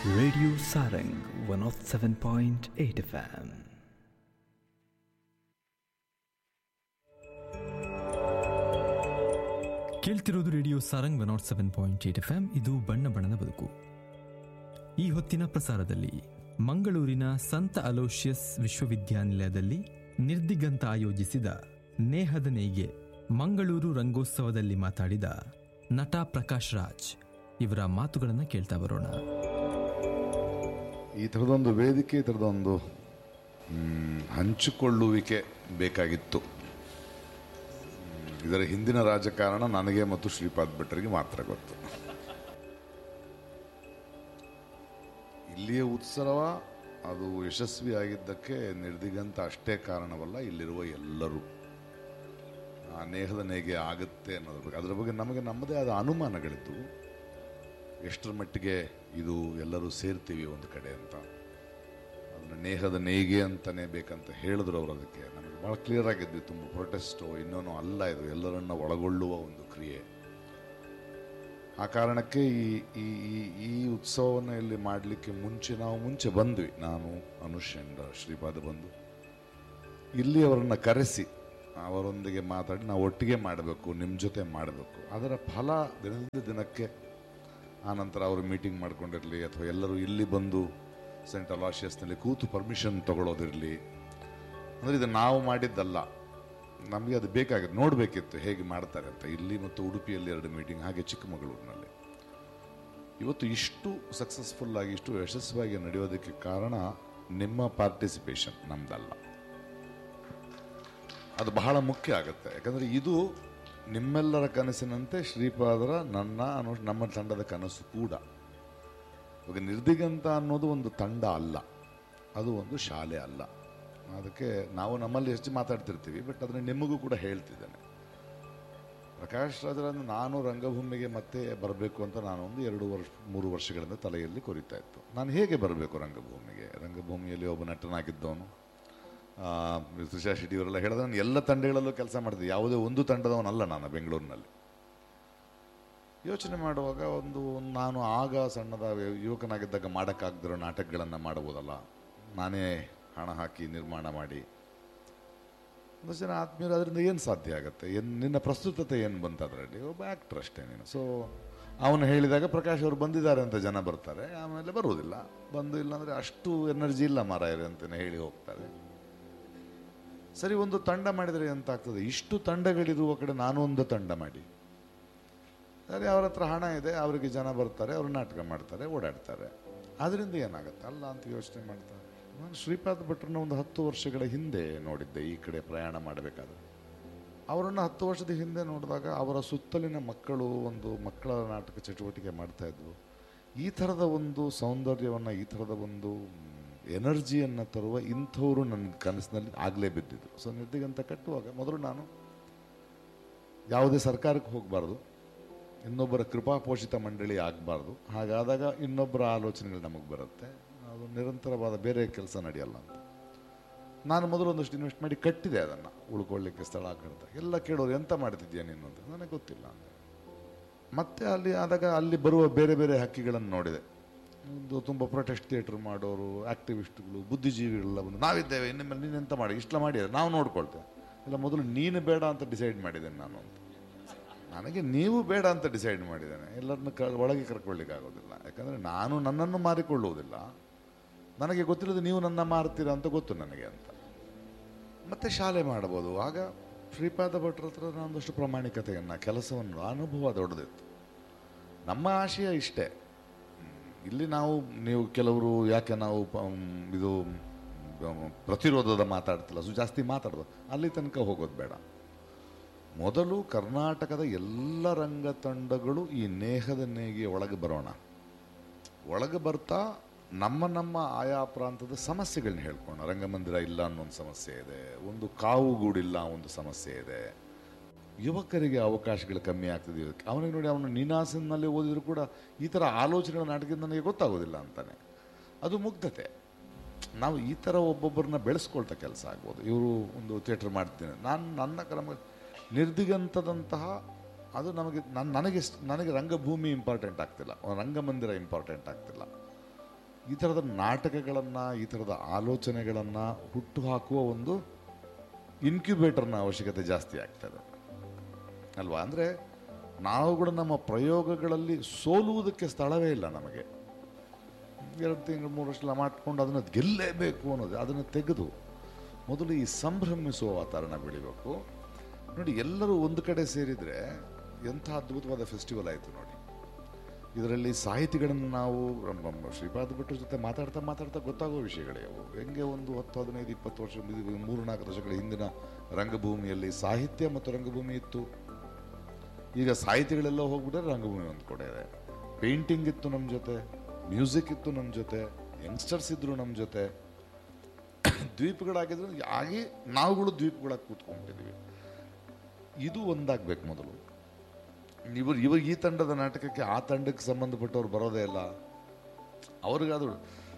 Radio Sarang 107.8 FM. ಕೇಳ್ತಿರೋದು radio Sarang one nought seven point eight F M ಇದು ಬಣ್ಣ ಬಣ್ಣದ ಬದುಕು ಈ ಹೊತ್ತಿನ ಪ್ರಸಾರದಲ್ಲಿ ಮಂಗಳೂರಿನ ಸಂತ ಅಲೋಷಿಯಸ್ ವಿಶ್ವವಿದ್ಯಾನಿಲಯದಲ್ಲಿ ನಿರ್ದಿಗಂತ ಆಯೋಜಿಸಿದ ನೇಹದ ನೇಯ್ಗೆ ಮಂಗಳೂರು ರಂಗೋತ್ಸವದಲ್ಲಿ ಮಾತಾಡಿದ ನಟ ಪ್ರಕಾಶ್ ರಾಜ್ ಇವರ ಮಾತುಗಳನ್ನು ಕೇಳ್ತಾ ಬರೋಣ ಈ ಥರದೊಂದು ವೇದಿಕೆ ಈ ಥರದೊಂದು ಮ್, ಹಂಚಿಕೊಳ್ಳುವಿಕೆ ಬೇಕಾಗಿತ್ತು ಮ್, ಇದರ ಹಿಂದಿನ ರಾಜಕಾರಣ ನನಗೆ ಮತ್ತು ಶ್ರೀಪಾದ್ ಭಟ್ರಿಗೆ ಮಾತ್ರ ಗೊತ್ತು ಇಲ್ಲಿಯ ಉತ್ಸವ ಅದು ಯಶಸ್ವಿಯಾಗಿದ್ದಕ್ಕೆ ನಿರ್ದಿಗಂತ ಅಷ್ಟೇ ಕಾರಣವಲ್ಲ ಇಲ್ಲಿರುವ ಎಲ್ಲರೂ ಆ ನೇಹದ ನೇಗೆ ಆಗುತ್ತೆ ಅನ್ನೋದ್ರ ಬಗ್ಗೆ ಅದರ ಬಗ್ಗೆ ನಮಗೆ ನಮ್ಮದೇ ಆದ ಅನುಮಾನಗಳಿತ್ತು ಎಷ್ಟರ ಮಟ್ಟಿಗೆ ಇದು ಎಲ್ಲರೂ ಸೇರ್ತೀವಿ ಒಂದು ಕಡೆ ಅಂತ ಅದನ್ನ ನೇಹದ ನೇಯ್ಗೆ ಅಂತಾನೆ ಬೇಕಂತ ಹೇಳಿದ್ರು ಅವರು ಅದಕ್ಕೆ ನಮಗೆ ಭಾಳ ಕ್ಲಿಯರ್ ಆಗಿದ್ವಿ ತುಂಬ ಪ್ರೊಟೆಸ್ಟು ಇನ್ನೇನೋ ಅಲ್ಲ ಇದು ಎಲ್ಲರನ್ನ ಒಳಗೊಳ್ಳುವ ಒಂದು ಕ್ರಿಯೆ ಆ ಕಾರಣಕ್ಕೆ ಈ ಈ ಈ ಈ ಉತ್ಸವವನ್ನು ಇಲ್ಲಿ ಮಾಡಲಿಕ್ಕೆ ಮುಂಚೆ ನಾವು ಮುಂಚೆ ಬಂದ್ವಿ ನಾನು ಅನುಷ್ ಅಂಡ್ ಶ್ರೀಪಾದ ಬಂದು ಇಲ್ಲಿ ಅವರನ್ನು ಕರೆಸಿ ಅವರೊಂದಿಗೆ ಮಾತಾಡಿ ನಾವು ಒಟ್ಟಿಗೆ ಮಾಡಬೇಕು ನಿಮ್ಮ ಜೊತೆ ಮಾಡಬೇಕು ಅದರ ಫಲ ದಿನದಿಂದ ದಿನಕ್ಕೆ ಆನಂತರ ಅವರು ಮೀಟಿಂಗ್ ಮಾಡ್ಕೊಂಡಿರಲಿ ಅಥವಾ ಎಲ್ಲರೂ ಇಲ್ಲಿ ಬಂದು ಸೆಂಟ್ ಅಲಾಶಿಯಸ್ನಲ್ಲಿ ಕೂತು ಪರ್ಮಿಷನ್ ತಗೊಳ್ಳೋದಿರಲಿ ಅಂದರೆ ಇದು ನಾವು ಮಾಡಿದ್ದಲ್ಲ ನಮಗೆ ಅದು ಬೇಕಾಗಿತ್ತು ನೋಡಬೇಕಿತ್ತು ಹೇಗೆ ಮಾಡ್ತಾರೆ ಅಂತ ಇಲ್ಲಿ ಮತ್ತು ಉಡುಪಿಯಲ್ಲಿ ಎರಡು ಮೀಟಿಂಗ್ ಹಾಗೆ ಚಿಕ್ಕಮಗಳೂರಿನಲ್ಲಿ ಇವತ್ತು ಇಷ್ಟು ಸಕ್ಸಸ್ಫುಲ್ ಆಗಿ ಇಷ್ಟು ಯಶಸ್ವಿಯಾಗಿ ನಡೆಯೋದಕ್ಕೆ ಕಾರಣ ನಿಮ್ಮ ಪಾರ್ಟಿಸಿಪೇಷನ್ ನಮ್ದಲ್ಲ ಅದು ಬಹಳ ಮುಖ್ಯ ಆಗುತ್ತೆ ಯಾಕಂದರೆ ಇದು ನಿಮ್ಮೆಲ್ಲರ ಕನಸಿನಂತೆ ಶ್ರೀಪಾದರ ನನ್ನ ಅನು ನಮ್ಮ ತಂಡದ ಕನಸು ಕೂಡ ಇವಾಗ ನಿರ್ದಿಗಂತ ಅನ್ನೋದು ಒಂದು ತಂಡ ಅಲ್ಲ ಅದು ಒಂದು ಶಾಲೆ ಅಲ್ಲ ಅದಕ್ಕೆ ನಾವು ನಮ್ಮಲ್ಲಿ ಎಷ್ಟು ಮಾತಾಡ್ತಿರ್ತೀವಿ ಬಟ್ ಅದನ್ನು ನಿಮಗೂ ಕೂಡ ಹೇಳ್ತಿದ್ದೇನೆ ಪ್ರಕಾಶ್ ರಾಜರನ್ನು ನಾನು ರಂಗಭೂಮಿಗೆ ಮತ್ತೆ ಬರಬೇಕು ಅಂತ ನಾನು ಒಂದು ಎರಡು ವರ್ಷ ಮೂರು ವರ್ಷಗಳಿಂದ ತಲೆಯಲ್ಲಿ ಕೊರಿತಾ ಇತ್ತು ನಾನು ಹೇಗೆ ಬರಬೇಕು ರಂಗಭೂಮಿಗೆ ರಂಗಭೂಮಿಯಲ್ಲಿ ಒಬ್ಬ ನಟನಾಗಿದ್ದವನು ಆ, ತುಷಾರ್ ಶೆಟ್ಟಿ ಇವರೆಲ್ಲ ಹೇಳಿದ್ರೆ ನಾನು ಎಲ್ಲ ತಂಡಗಳಲ್ಲೂ ಕೆಲಸ ಮಾಡ್ತಿದ್ದೆ ಯಾವುದೇ ಒಂದು ತಂಡದವನಲ್ಲ ನಾನು ಬೆಂಗಳೂರಿನಲ್ಲಿ ಯೋಚನೆ ಮಾಡುವಾಗ ಒಂದು ನಾನು ಆಗ ಸಣ್ಣದ ಯುವಕನಾಗಿದ್ದಾಗ ಮಾಡೋಕ್ಕಾಗದಿರೋ ನಾಟಕಗಳನ್ನು ಮಾಡಬಹುದಲ್ಲ ನಾನೇ ಹಣ ಹಾಕಿ ನಿರ್ಮಾಣ ಮಾಡಿ ಒಂದಷ್ಟು ಜನ ಆತ್ಮೀಯರು ಅದರಿಂದ ಏನು ಸಾಧ್ಯ ಆಗುತ್ತೆ ಏನು ನಿನ್ನ ಪ್ರಸ್ತುತತೆ ಏನು ಬಂತು ಅದರಲ್ಲಿ ಒಬ್ಬ ಆ್ಯಕ್ಟ್ರ್ ಅಷ್ಟೇ ನೀನು ಸೊ ಅವನು ಹೇಳಿದಾಗ ಪ್ರಕಾಶ್ ಅವರು ಬಂದಿದ್ದಾರೆ ಅಂತ ಜನ ಬರ್ತಾರೆ ಆಮೇಲೆ ಬರುವುದಿಲ್ಲ ಬಂದು ಇಲ್ಲಾಂದರೆ ಅಷ್ಟು ಎನರ್ಜಿ ಇಲ್ಲ ಮಾರಾಯರೆ ಅಂತಲೇ ಹೇಳಿ ಹೋಗ್ತಾರೆ ಸರಿ ಒಂದು ತಂಡ ಮಾಡಿದರೆ ಎಂತ ಆಗ್ತದೆ ಇಷ್ಟು ತಂಡಗಳಿರುವ ಕಡೆ ನಾನು ಒಂದು ತಂಡ ಮಾಡಿ ಸರಿ ಅವ್ರ ಹತ್ರ ಹಣ ಇದೆ ಅವರಿಗೆ ಜನ ಬರ್ತಾರೆ ಅವರು ನಾಟಕ ಮಾಡ್ತಾರೆ ಓಡಾಡ್ತಾರೆ ಅದರಿಂದ ಏನಾಗುತ್ತೆ ಅಲ್ಲ ಅಂತ ಯೋಚನೆ ಮಾಡ್ತಾರೆ ನಾನು ಶ್ರೀಪಾದ್ ಭಟ್ರನ್ನ ಒಂದು ಹತ್ತು ವರ್ಷಗಳ ಹಿಂದೆ ನೋಡಿದ್ದೆ ಈ ಕಡೆ ಪ್ರಯಾಣ ಮಾಡಬೇಕಾದ್ರೆ ಅವರನ್ನು ಹತ್ತು ವರ್ಷದ ಹಿಂದೆ ನೋಡಿದಾಗ ಅವರ ಸುತ್ತಲಿನ ಮಕ್ಕಳು ಒಂದು ಮಕ್ಕಳ ನಾಟಕ ಚಟುವಟಿಕೆ ಮಾಡ್ತಾ ಇದ್ವು ಈ ಥರದ ಒಂದು ಸೌಂದರ್ಯವನ್ನು ಈ ಥರದ ಒಂದು ಎನರ್ಜಿಯನ್ನು ತರುವ ಇಂಥವರು ನನ್ನ ಕನಸಿನಲ್ಲಿ ಆಗಲೇ ಬಿದ್ದಿದ್ದು ಸೊ ನಿರ್ದಿಗಂತ ಕಟ್ಟುವಾಗ ಮೊದಲು ನಾನು ಯಾವುದೇ ಸರ್ಕಾರಕ್ಕೆ ಹೋಗಬಾರ್ದು ಇನ್ನೊಬ್ಬರ ಕೃಪಾಪೋಷಿತ ಮಂಡಳಿ ಆಗಬಾರ್ದು ಹಾಗಾದಾಗ ಇನ್ನೊಬ್ಬರ ಆಲೋಚನೆಗಳು ನಮಗೆ ಬರುತ್ತೆ ಅದು ನಿರಂತರವಾದ ಬೇರೆ ಕೆಲಸ ನಡೆಯಲ್ಲ ಅಂತ ನಾನು ಮೊದಲು ಒಂದಷ್ಟು ಇನ್ವೆಸ್ಟ್ ಮಾಡಿ ಕಟ್ಟಿದೆ ಅದನ್ನು ಉಳ್ಕೊಳ್ಳಿಕ್ಕೆ ಸ್ಥಳ ಕಟ್ಟ ಎಲ್ಲ ಕೇಳೋರು ಎಂತ ಮಾಡ್ತಿದ್ಯಾ ನೀನು ಅಂತ ನನಗೆ ಗೊತ್ತಿಲ್ಲ ಅಂದೆ ಮತ್ತೆ ಅಲ್ಲಿ ಆದಾಗ ಅಲ್ಲಿ ಬರುವ ಬೇರೆ ಬೇರೆ ಹಕ್ಕಿಗಳನ್ನು ನೋಡಿದೆ ಒಂದು ತುಂಬ ಪ್ರೊಟೆಸ್ಟ್ ಥಿಯೇಟ್ರ್ ಮಾಡೋರು ಆಕ್ಟಿವಿಸ್ಟ್ಗಳು ಬುದ್ಧಿಜೀವಿಗಳೆಲ್ಲ ಬಂದು ನಾವಿದ್ದೇವೆ ಇನ್ನು ಮೇಲೆ ನೀನು ಎಂತ ಮಾಡಿ ಇಷ್ಟೆಲ್ಲ ಮಾಡಿ ನಾವು ನೋಡ್ಕೊಳ್ತೇವೆ ಇಲ್ಲ ಮೊದಲು ನೀನು ಬೇಡ ಅಂತ ಡಿಸೈಡ್ ಮಾಡಿದ್ದೇನೆ ನಾನು ಅಂತ ನನಗೆ ನೀವು ಬೇಡ ಅಂತ ಡಿಸೈಡ್ ಮಾಡಿದ್ದೇನೆ ಎಲ್ಲರನ್ನ ಕ ಒಳಗೆ ಕರ್ಕೊಳ್ಳಿಕ್ಕೆ ಆಗೋದಿಲ್ಲ ಯಾಕಂದರೆ ನಾನು ನನ್ನನ್ನು ಮಾರಿಕೊಳ್ಳುವುದಿಲ್ಲ ನನಗೆ ಗೊತ್ತಿರೋದು ನೀವು ನನ್ನ ಮಾರ್ತೀರಾ ಅಂತ ಗೊತ್ತು ನನಗೆ ಅಂತ ಮತ್ತೆ ಶಾಲೆ ಮಾಡ್ಬೋದು ಆಗ ಶ್ರೀಪಾದ ಭಟ್ರ ಹತ್ರ ನಾನೊಂದಷ್ಟು ಪ್ರಾಮಾಣಿಕತೆಯನ್ನು ಕೆಲಸವನ್ನು ಅನುಭವ ದೊಡ್ಡದಿತ್ತು ನಮ್ಮ ಆಶಯ ಇಷ್ಟೇ ಹ್ಮ್, ಇಲ್ಲಿ ನಾವು ನೀವು ಕೆಲವರು ಯಾಕೆ ನಾವು ಪ- ಇದು ಮ್, ಪ್ರತಿರೋಧದ ಮಾತಾಡ್ತಿಲ್ಲ ಸೊ ಜಾಸ್ತಿ ಮಾತಾಡ್ಬೋದು ಅಲ್ಲಿ ತನಕ ಹೋಗೋದು ಬೇಡ ಮೊದಲು ಕರ್ನಾಟಕದ ಎಲ್ಲ ರಂಗ ತಂಡಗಳು ಈ ನೇಹದ ನೇಗೆ ಒಳಗೆ ಬರೋಣ ಒಳಗೆ ಬರ್ತಾ ನಮ್ಮ ನಮ್ಮ ಆಯಾ ಪ್ರಾಂತದ ಸಮಸ್ಯೆಗಳನ್ನ ಹೇಳ್ಕೋಣ ರಂಗಮಂದಿರ ಇಲ್ಲ ಅನ್ನೋ ಒಂದು ಸಮಸ್ಯೆ ಇದೆ ಒಂದು ಕಾವುಗೂಡಿಲ್ಲ ಒಂದು ಸಮಸ್ಯೆ ಇದೆ ಯುವಕರಿಗೆ ಅವಕಾಶಗಳು ಕಮ್ಮಿ ಆಗ್ತದೆ ಅವನಿಗೆ ನೋಡಿ ಅವನು ನೀನಾಸನಲ್ಲಿ ಓದಿದ್ರು ಕೂಡ ಈ ಥರ ಆಲೋಚನೆಗಳ ನಾಟಕ ನನಗೆ ಗೊತ್ತಾಗೋದಿಲ್ಲ ಅಂತಾನೆ ಅದು ಮುಗ್ಧತೆ ನಾವು ಈ ಥರ ಒಬ್ಬೊಬ್ಬರನ್ನ ಬೆಳೆಸ್ಕೊಳ್ತಾ ಕೆಲಸ ಆಗ್ಬೋದು ಇವರು ಒಂದು ಥಿಯೇಟರ್ ಮಾಡ್ತೀನಿ ನಾನು ನನ್ನ ಕ್ರಮ ನಿರ್ದಿಗಂತದಂತಹ ಅದು ನಮಗೆ ನನ್ನ ನನಗೆ ನನಗೆ ರಂಗಭೂಮಿ ಇಂಪಾರ್ಟೆಂಟ್ ಆಗ್ತಿಲ್ಲ ರಂಗಮಂದಿರ ಇಂಪಾರ್ಟೆಂಟ್ ಆಗ್ತಿಲ್ಲ ಈ ಥರದ ನಾಟಕಗಳನ್ನು ಈ ಥರದ ಆಲೋಚನೆಗಳನ್ನು ಹುಟ್ಟುಹಾಕುವ ಒಂದು ಇನ್ಕ್ಯುಬೇಟರ್ನ ಅವಶ್ಯಕತೆ ಜಾಸ್ತಿ ಆಗ್ತದೆ ಅಲ್ವಾ ಅಂದರೆ ನಾವು ಕೂಡ ನಮ್ಮ ಪ್ರಯೋಗಗಳಲ್ಲಿ ಸೋಲುವುದಕ್ಕೆ ಸ್ಥಳವೇ ಇಲ್ಲ ನಮಗೆ ಎರಡು ತಿಂಗಳು ಮೂರು ವರ್ಷ ಮಾಡ್ಕೊಂಡು ಅದನ್ನು ಗೆಲ್ಲೇಬೇಕು ಅನ್ನೋದು ಅದನ್ನು ತೆಗೆದು ಮೊದಲು ಈ ಸಂಭ್ರಮಿಸುವ ವಾತಾವರಣ ಬೆಳಿಬೇಕು ನೋಡಿ ಎಲ್ಲರೂ ಒಂದು ಕಡೆ ಸೇರಿದರೆ ಎಂಥ ಅದ್ಭುತವಾದ ಫೆಸ್ಟಿವಲ್ ಆಯಿತು ನೋಡಿ ಇದರಲ್ಲಿ ಸಾಹಿತಿಗಳನ್ನು ನಾವು ನಮ್ಮ ಶ್ರೀಪಾದ ಭಟ್ರ ಜೊತೆ ಮಾತಾಡ್ತಾ ಮಾತಾಡ್ತಾ ಗೊತ್ತಾಗೋ ವಿಷಯಗಳೇ ಅವು ಹೆಂಗೆ ಒಂದು ಹತ್ತು ಹದಿನೈದು ಇಪ್ಪತ್ತು ವರ್ಷ ಇದು ಮೂರು ನಾಲ್ಕು ದಶಕಗಳ ಹಿಂದಿನ ರಂಗಭೂಮಿಯಲ್ಲಿ ಸಾಹಿತ್ಯ ಮತ್ತು ರಂಗಭೂಮಿ ಇತ್ತು ಈಗ ಸಾಹಿತಿಗಳೆಲ್ಲ ಹೋಗ್ಬಿಟ್ರೆ ರಂಗಭೂಮಿ ಒಂದು ಕಡೆ ಇದೆ ಪೇಂಟಿಂಗ್ ಇತ್ತು ನಮ್ಮ ಜೊತೆ ಮ್ಯೂಸಿಕ್ ಇತ್ತು ನಮ್ಮ ಜೊತೆ ಯಂಗ್ಸ್ಟರ್ಸ್ ಇದ್ರು ನಮ್ಮ ಜೊತೆ ದ್ವೀಪಗಳಾಗಿದ್ರು ಆಗಿ ನಾವುಗಳು ದ್ವೀಪಗಳಾಗಿ ಕೂತ್ಕೊಂಡಿದ್ದೀವಿ ಇದು ಒಂದಾಗಬೇಕು ಮೊದಲು ಇವರು ಇವಾಗ ಈ ತಂಡದ ನಾಟಕಕ್ಕೆ ಆ ತಂಡಕ್ಕೆ ಸಂಬಂಧಪಟ್ಟವ್ರು ಬರೋದೇ ಇಲ್ಲ ಅವ್ರಿಗಾದ್ರು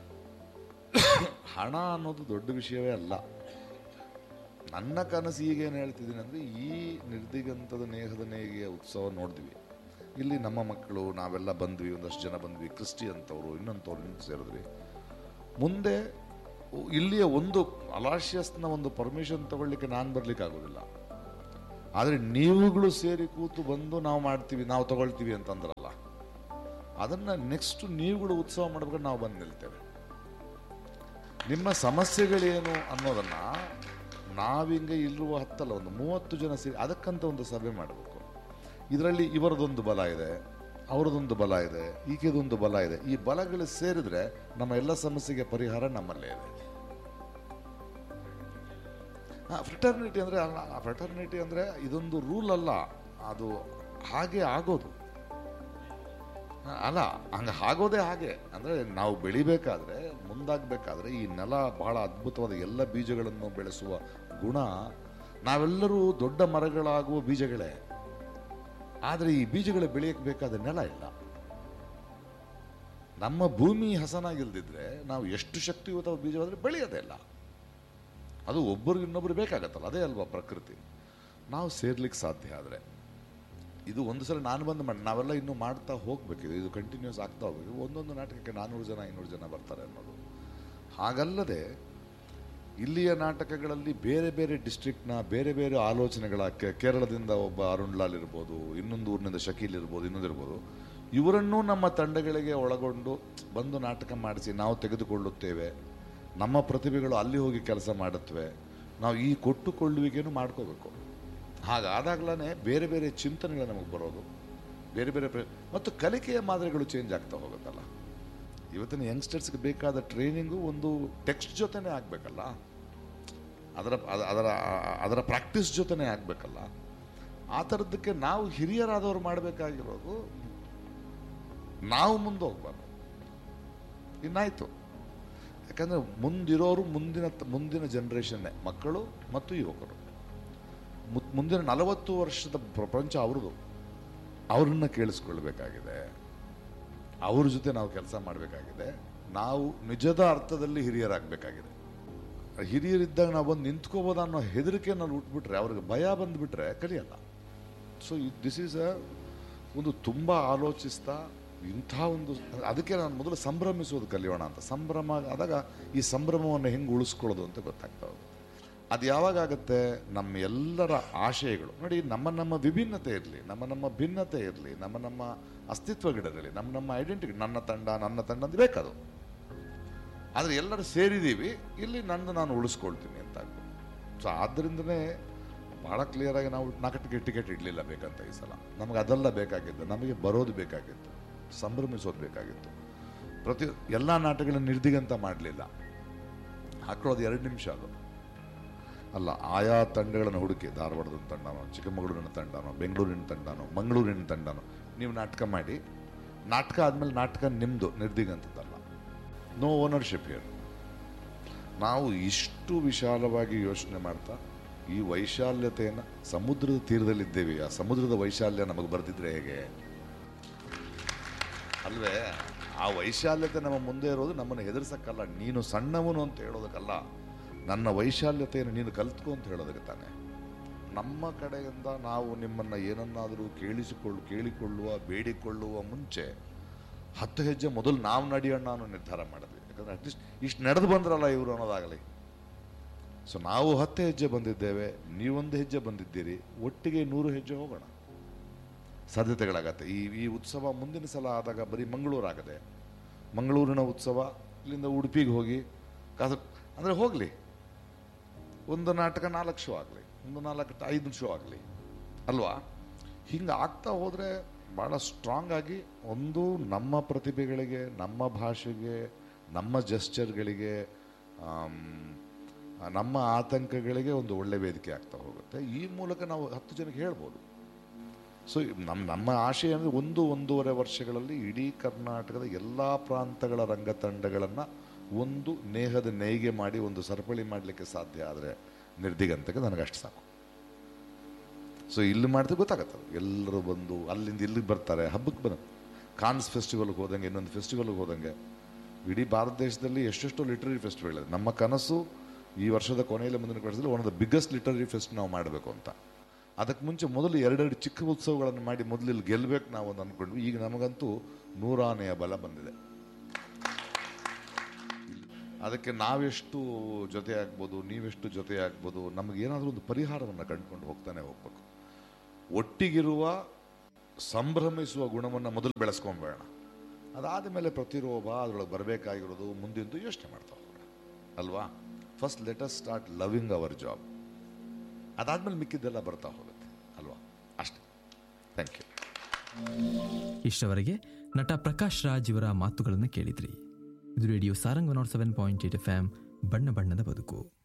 ಹಣ ಅನ್ನೋದು ದೊಡ್ಡ ವಿಷಯವೇ ಅಲ್ಲ ನನ್ನ ಕನಸು ಈಗ ಏನು ಹೇಳ್ತಿದ್ದೀನಿ ಅಂದರೆ ಈ ನಿರ್ದಿಗಂತದ ನೇಹದ ನೇಗಿಯ ಉತ್ಸವ ನೋಡಿದ್ವಿ ಇಲ್ಲಿ ನಮ್ಮ ಮಕ್ಕಳು ನಾವೆಲ್ಲ ಬಂದ್ವಿ ಒಂದಷ್ಟು ಜನ ಬಂದ್ವಿ ಕ್ರಿಸ್ಟಿ ಅಂತವರು ಇನ್ನೊಂಥವ್ರು ಇನ್ನೊಂದು ಸೇರಿದ್ವಿ ಮುಂದೆ ಇಲ್ಲಿಯ ಒಂದು ಅಲಾಶಿಯಸ್ನ ಒಂದು ಪರ್ಮಿಷನ್ ತಗೊಳ್ಳಿಕ್ಕೆ ನಾನು ಬರ್ಲಿಕ್ಕೆ ಆಗೋದಿಲ್ಲ ಆದರೆ ನೀವುಗಳು ಸೇರಿ ಕೂತು ಬಂದು ನಾವು ಮಾಡ್ತೀವಿ ನಾವು ತಗೊಳ್ತೀವಿ ಅಂತಂದ್ರಲ್ಲ ಅದನ್ನ ನೆಕ್ಸ್ಟ್ ನೀವುಗಳು ಉತ್ಸವ ಮಾಡ್ಬೇಕಾದ್ರೆ ನಾವು ಬಂದು ನಿಲ್ತೇವೆ ನಿಮ್ಮ ಸಮಸ್ಯೆಗಳೇನು ಅನ್ನೋದನ್ನ ನಾವಿಂಗೆ ಇಲ್ಲಿರುವ ಹತ್ತಲ್ಲ ಒಂದು ಮೂವತ್ತು ಜನ ಸೇರಿ ಅದಕ್ಕಂತ ಒಂದು ಸಭೆ ಮಾಡಬೇಕು ಇದರಲ್ಲಿ ಇವರದೊಂದು ಬಲ ಇದೆ ಅವರದೊಂದು ಬಲ ಇದೆ ಈಕೆದೊಂದು ಬಲ ಇದೆ ಈ ಬಲಗಳು ಸೇರಿದ್ರೆ ನಮ್ಮ ಎಲ್ಲ ಸಮಸ್ಯೆಗೆ ಪರಿಹಾರ ನಮ್ಮಲ್ಲೇ ಇದೆ ಫ್ರೆಟರ್ನಿಟಿ ಅಂದರೆ ಅಲ್ಲ ಫ್ರೆಟರ್ನಿಟಿ ಅಂದರೆ ಇದೊಂದು ರೂಲ್ ಅಲ್ಲ ಅದು ಹಾಗೆ ಆಗೋದು ಆ, ಅಲ್ಲ ಹಂಗೆ ಆಗೋದೇ ಹಾಗೆ ಅಂದರೆ ನಾವು ಬೆಳಿಬೇಕಾದ್ರೆ ಮುಂದಾಗಬೇಕಾದ್ರೆ ಈ ನೆಲ ಬಹಳ ಅದ್ಭುತವಾದ ಎಲ್ಲ ಬೀಜಗಳನ್ನು ಬೆಳೆಸುವ ಗುಣ ನಾವೆಲ್ಲರೂ ದೊಡ್ಡ ಮರಗಳಾಗುವ ಬೀಜಗಳೇ ಆದರೆ ಈ ಬೀಜಗಳು ಬೆಳೆಯಕ್ಕೆ ಬೇಕಾದ ನೆಲ ಇಲ್ಲ ನಮ್ಮ ಭೂಮಿ ಹಸನಾಗಿಲ್ದಿದ್ರೆ ನಾವು ಎಷ್ಟು ಶಕ್ತಿಯುತ ಬೀಜವಾದ್ರೆ ಬೆಳೆಯೋದೇ ಇಲ್ಲ ಅದು ಒಬ್ಬರಿಗೆ ಇನ್ನೊಬ್ರು ಬೇಕಾಗತ್ತಲ್ಲ ಅದೇ ಅಲ್ವಾ ಪ್ರಕೃತಿ ನಾವು ಸೇರ್ಲಿಕ್ಕೆ ಸಾಧ್ಯ ಆದರೆ ಇದು ಒಂದು ಸಲ ನಾನು ಬಂದು ಮಾಡಿ ನಾವೆಲ್ಲ ಇನ್ನೂ ಮಾಡ್ತಾ ಹೋಗ್ಬೇಕಿದೆ ಇದು ಕಂಟಿನ್ಯೂಸ್ ಆಗ್ತಾ ಹೋಗ್ಬೇಕು ಒಂದೊಂದು ನಾಟಕಕ್ಕೆ ನಾನ್ನೂರು ಜನ ಐನೂರು ಜನ ಬರ್ತಾರೆ ಅನ್ನೋದು ಹಾಗಲ್ಲದೆ ಇಲ್ಲಿಯ ನಾಟಕಗಳಲ್ಲಿ ಬೇರೆ ಬೇರೆ ಡಿಸ್ಟ್ರಿಕ್ಟ್ನ ಬೇರೆ ಬೇರೆ ಆಲೋಚನೆಗಳ ಕೆ- ಕೇರಳದಿಂದ ಒಬ್ಬ ಅರುಣ್ ಲಾಲ್ ಇರ್ಬೋದು ಇನ್ನೊಂದು ಊರಿನಿಂದ ಶಕೀಲ್ ಇರ್ಬೋದು ಇನ್ನೊಂದು ಇರ್ಬೋದು ಇವರನ್ನೂ ನಮ್ಮ ತಂಡಗಳಿಗೆ ಒಳಗೊಂಡು ಬಂದು ನಾಟಕ ಮಾಡಿಸಿ ನಾವು ತೆಗೆದುಕೊಳ್ಳುತ್ತೇವೆ ನಮ್ಮ ಪ್ರತಿಭೆಗಳು ಅಲ್ಲಿ ಹೋಗಿ ಕೆಲಸ ಮಾಡುತ್ತವೆ ನಾವು ಈ ಕೊಟ್ಟುಕೊಳ್ಳುವಿಕೆಯನ್ನು ಮಾಡ್ಕೋಬೇಕು ಹಾಗಾದಾಗ್ಲೇ ಬೇರೆ ಬೇರೆ ಚಿಂತನೆಗಳು ನಮಗೆ ಬರೋದು ಬೇರೆ ಬೇರೆ ಪ್ರ- ಮತ್ತು ಕಲಿಕೆಯ ಮಾದರಿಗಳು ಚೇಂಜ್ ಆಗ್ತಾ ಹೋಗುತ್ತಲ್ಲ ಇವತ್ತಿನ ಯಂಗ್ಸ್ಟರ್ಸ್ಗೆ ಬೇಕಾದ ಟ್ರೈನಿಂಗು ಒಂದು ಟೆಕ್ಸ್ಟ್ ಜೊತೆನೇ ಆಗಬೇಕಲ್ಲ ಅದರ ಅದ- ಅದರ ಅದರ ಪ್ರಾಕ್ಟೀಸ್ ಜೊತೆನೇ ಆಗಬೇಕಲ್ಲ ಆ ಥರದ್ದಕ್ಕೆ ನಾವು ಹಿರಿಯರಾದವರು ಮಾಡಬೇಕಾಗಿರೋದು ನಾವು ಮುಂದೆ ಹೋಗ್ಬಾರ್ದು ಇನ್ನಾಯ್ತು ಯಾಕಂದ್ರೆ ಮುಂದಿರೋರು ಮುಂದಿನ ಮುಂದಿನ ಜನ್ರೇಷನ್ನೇ ಮಕ್ಕಳು ಮತ್ತು ಯುವಕರು ಮು- ಮುಂದಿನ ನಲವತ್ತು ವರ್ಷದ ಪ್ರಪಂಚ ಅವ್ರದ್ದು ಅವ್ರನ್ನ ಕೇಳಿಸ್ಕೊಳ್ಬೇಕಾಗಿದೆ ಅವ್ರ ಜೊತೆ ನಾವು ಕೆಲಸ ಮಾಡಬೇಕಾಗಿದೆ ನಾವು ನಿಜದ ಅರ್ಥದಲ್ಲಿ ಹಿರಿಯರಾಗಬೇಕಾಗಿದೆ ಹಿರಿಯರಿದ್ದಾಗ ನಾವು ಬಂದು ನಿಂತ್ಕೋಬೋದ ಅನ್ನೋ ಹೆದರಿಕೆನಲ್ಲಿ ಉಟ್ಬಿಟ್ರೆ ಅವ್ರಿಗೆ ಭಯ ಬಂದ್ಬಿಟ್ರೆ ಕಲಿಯಲ್ಲ ಸೊ ದಿಸ್ ಈಸ್ ಅ ಒಂದು ತುಂಬ ಆಲೋಚಿಸ್ತಾ ಇಂಥ ಒಂದು ಅದಕ್ಕೆ ನಾನು ಮೊದಲು ಸಂಭ್ರಮಿಸೋದು ಕಲಿಯೋಣ ಅಂತ ಸಂಭ್ರಮ ಆದಾಗ ಈ ಸಂಭ್ರಮವನ್ನು ಹೆಂಗೆ ಉಳಿಸ್ಕೊಳ್ಳೋದು ಅಂತ ಗೊತ್ತಾಗ್ತಾ ಹೋಗುತ್ತೆ ಅದು ಯಾವಾಗ ಆಗುತ್ತೆ ನಮ್ಮ ಎಲ್ಲರ ಆಶಯಗಳು ನೋಡಿ ನಮ್ಮ ನಮ್ಮ ವಿಭಿನ್ನತೆ ಇರಲಿ ನಮ್ಮ ನಮ್ಮ ಭಿನ್ನತೆ ಇರಲಿ ನಮ್ಮ ನಮ್ಮ ಅಸ್ತಿತ್ವಗಳಿರಲಿ ನಮ್ಮ ನಮ್ಮ ಐಡೆಂಟಿಟಿ ನನ್ನ ತಂಡ ನನ್ನ ತಂಡ ಅಂತ ಬೇಕದು ಆದರೆ ಎಲ್ಲರೂ ಸೇರಿದ್ದೀವಿ ಇಲ್ಲಿ ನಂದು ನಾನು ಉಳಿಸ್ಕೊಳ್ತೀನಿ ಅಂತ ಸೊ ಆದ್ದರಿಂದನೇ ಭಾಳ ಕ್ಲಿಯರಾಗಿ ನಾವು ನಾಲ್ಕಟ್ಟಿಗೆ ಟಿಕೆಟ್ ಇಡಲಿಲ್ಲ ಬೇಕಂತ ಈ ಸಲ ನಮಗೆ ಅದೆಲ್ಲ ಬೇಕಾಗಿತ್ತು ನಮಗೆ ಬರೋದು ಬೇಕಾಗಿತ್ತು ಸಂಭ್ರಮಿಸೋದು ಬೇಕಾಗಿತ್ತು ಪ್ರತಿ ಎಲ್ಲ ನಾಟಕಗಳನ್ನ ನಿರ್ದಿಗಂತ ಮಾಡಲಿಲ್ಲ ಹಾಕೊಳ್ಳೋದು ಎರಡು ನಿಮಿಷ ಅದು ಅಲ್ಲ ಆಯಾ ತಂಡಗಳನ್ನು ಹುಡುಕಿ ಧಾರವಾಡದ ತಂಡನೋ ಚಿಕ್ಕಮಗಳೂರಿನ ತಂಡನೋ ಬೆಂಗಳೂರಿನ ತಂಡನೋ ಮಂಗಳೂರಿನ ತಂಡನೋ ನೀವು ನಾಟಕ ಮಾಡಿ ನಾಟಕ ಆದಮೇಲೆ ನಾಟಕ ನಿಮ್ಮದು ನಿರ್ದಿಗಂತದ್ದಲ್ಲ ನೋ ಓನರ್ಶಿಪ್ ಹಿಯರ್ ನಾವು ಇಷ್ಟು ವಿಶಾಲವಾಗಿ ಯೋಚನೆ ಮಾಡ್ತಾ ಈ ವೈಶಾಲ್ಯತೆಯನ್ನು ಸಮುದ್ರದ ತೀರದಲ್ಲಿದ್ದೇವೆ ಆ ಸಮುದ್ರದ ವೈಶಾಲ್ಯ ನಮಗೆ ಬರ್ತಿದ್ರೆ ಹೇಗೆ ಅಲ್ವೇ ಆ ವೈಶಾಲ್ಯತೆ ನಮ್ಮ ಮುಂದೆ ಇರೋದು ನಮ್ಮನ್ನು ಹೆದರ್ಸಕ್ಕಲ್ಲ ನೀನು ಸಣ್ಣವನು ಅಂತ ಹೇಳೋದಕ್ಕಲ್ಲ ನನ್ನ ವೈಶಾಲ್ಯತೆಯನ್ನು ನೀನು ಕಲ್ತ್ಕೊ ಅಂತ ಹೇಳೋದಕ್ಕೆ ತಾನೆ ನಮ್ಮ ಕಡೆಯಿಂದ ನಾವು ನಿಮ್ಮನ್ನು ಏನನ್ನಾದರೂ ಕೇಳಿಸಿಕೊಳ್ಳು ಕೇಳಿಕೊಳ್ಳುವ ಬೇಡಿಕೊಳ್ಳುವ ಮುಂಚೆ ಹತ್ತು ಹೆಜ್ಜೆ ಮೊದಲು ನಾವು ನಡೆಯೋಣ ಅನ್ನೋ ನಿರ್ಧಾರ ಮಾಡಿದ್ವಿ ಯಾಕಂದ್ರೆ ಅಟ್ಲೀಸ್ಟ್ ಇಷ್ಟು ನಡೆದು ಬಂದ್ರಲ್ಲ ಇವರು ಅನ್ನೋದಾಗಲಿ ಸೊ ನಾವು ಹತ್ತು ಹೆಜ್ಜೆ ಬಂದಿದ್ದೇವೆ ನೀವೊಂದು ಹೆಜ್ಜೆ ಬಂದಿದ್ದೀರಿ ಒಟ್ಟಿಗೆ ನೂರು ಹೆಜ್ಜೆ ಹೋಗೋಣ ಸಾಧ್ಯತೆಗಳಾಗತ್ತೆ ಈ ಈ ಉತ್ಸವ ಮುಂದಿನ ಸಲ ಆದಾಗ ಬರೀ ಮಂಗಳೂರು ಆಗದೆ ಮಂಗಳೂರಿನ ಉತ್ಸವ ಇಲ್ಲಿಂದ ಉಡುಪಿಗೆ ಹೋಗಿ ಕಾಸ ಅಂದರೆ ಹೋಗಲಿ ಒಂದು ನಾಟಕ ನಾಲ್ಕು ಶೋ ಆಗಲಿ ಒಂದು ನಾಲ್ಕು ಐದು ಶೋ ಆಗಲಿ ಅಲ್ವಾ ಹಿಂಗೆ ಆಗ್ತಾ ಹೋದರೆ ಭಾಳ ಸ್ಟ್ರಾಂಗ್ ಆಗಿ ಒಂದು ನಮ್ಮ ಪ್ರತಿಭೆಗಳಿಗೆ ನಮ್ಮ ಭಾಷೆಗೆ ನಮ್ಮ ಜಸ್ಚರ್ಗಳಿಗೆ ನಮ್ಮ ಆತಂಕಗಳಿಗೆ ಒಂದು ಒಳ್ಳೆ ವೇದಿಕೆ ಆಗ್ತಾ ಹೋಗುತ್ತೆ ಈ ಮೂಲಕ ನಾವು ಹತ್ತು ಜನಕ್ಕೆ ಹೇಳ್ಬೋದು ಸೊ ನಮ್ಮ ನಮ್ಮ ಆಶಯ ಅಂದರೆ ಒಂದು ಒಂದೂವರೆ ವರ್ಷಗಳಲ್ಲಿ ಇಡೀ ಕರ್ನಾಟಕದ ಎಲ್ಲ ಪ್ರಾಂತಗಳ ರಂಗತಂಡಗಳನ್ನು ಒಂದು ನೇಹದ ನೇಯ್ಗೆ ಮಾಡಿ ಒಂದು ಸರಪಳಿ ಮಾಡಲಿಕ್ಕೆ ಸಾಧ್ಯ ಆದರೆ ನಿರ್ದಿಗಂತಕ್ಕೆ ನನಗಷ್ಟು ಸಾಕು ಸೊ ಇಲ್ಲಿ ಮಾಡಿದ್ರೆ ಗೊತ್ತಾಗತ್ತೆ ಅದು. ಎಲ್ಲರೂ ಬಂದು ಅಲ್ಲಿಂದ ಇಲ್ಲಿಗೆ ಬರ್ತಾರೆ ಹಬ್ಬಕ್ಕೆ ಬಂದ ಕಾನ್ಸ್ ಫೆಸ್ಟಿವಲ್ಗೆ ಹೋದಂಗೆ ಇನ್ನೊಂದು ಫೆಸ್ಟಿವಲ್ಗೆ ಹೋದಂಗೆ ಇಡೀ ಭಾರತ ದೇಶದಲ್ಲಿ ಎಷ್ಟೆಷ್ಟೋ ಲಿಟರರಿ ಫೆಸ್ಟಿವಲ್ ಇದೆ ನಮ್ಮ ಕನಸು ಈ ವರ್ಷದ ಕೊನೆಯಲ್ಲಿ ಮುಂದಿನ ವರ್ಷದಲ್ಲಿ one of the biggest literary fest ನಾವು ಮಾಡಬೇಕು ಅಂತ ಅದಕ್ಕೆ ಮುಂಚೆ ಮೊದಲು ಎರಡೆರಡು ಚಿಕ್ಕ ಉತ್ಸವಗಳನ್ನು ಮಾಡಿ ಮೊದಲು ಇಲ್ಲಿ ಗೆಲ್ಲಬೇಕು ನಾವು ಅಂತ ಅಂದ್ಕೊಂಡ್ವಿ ಈಗ ನಮಗಂತೂ ನೂರಾನೆಯ ಬಲ ಬಂದಿದೆ ಅದಕ್ಕೆ ನಾವೆಷ್ಟು ಜೊತೆ ಆಗ್ಬೋದು ನೀವೆಷ್ಟು ಜೊತೆ ಆಗ್ಬೋದು ನಮಗೇನಾದರೂ ಒಂದು ಪರಿಹಾರವನ್ನು ಕಂಡುಕೊಂಡು ಹೋಗ್ತಾನೆ ಹೋಗ್ಬೇಕು ಒಟ್ಟಿಗಿರುವ ಸಂಭ್ರಮಿಸುವ ಗುಣವನ್ನು ಮೊದಲು ಬೆಳೆಸ್ಕೊಂಬೇಡ ಅದಾದ ಮೇಲೆ ಪ್ರತಿರೋಧ ಅದರೊಳಗೆ ಬರಬೇಕಾಗಿರೋದು ಮುಂದಿಂದು ಯೋಚನೆ ಮಾಡ್ತಾ ಹೋಗೋಣ ಅಲ್ವಾ first let us start loving our job ಅದಾದ್ಮೇಲೆ ಮಿಕ್ಕಿದ್ದೆಲ್ಲ ಬರ್ತಾ ಹೋಗುತ್ತೆ ಅಲ್ವಾ ಅಷ್ಟೇ ಥ್ಯಾಂಕ್ ಯು ಇಷ್ಟವರೆಗೆ ನಟ ಪ್ರಕಾಶ್ ರಾಜ್ ಇವರ ಮಾತುಗಳನ್ನು ಕೇಳಿದ್ರಿ ಇದು radio Sarang one nought seven point eight F M ಬಣ್ಣ ಬಣ್ಣದ ಬದುಕು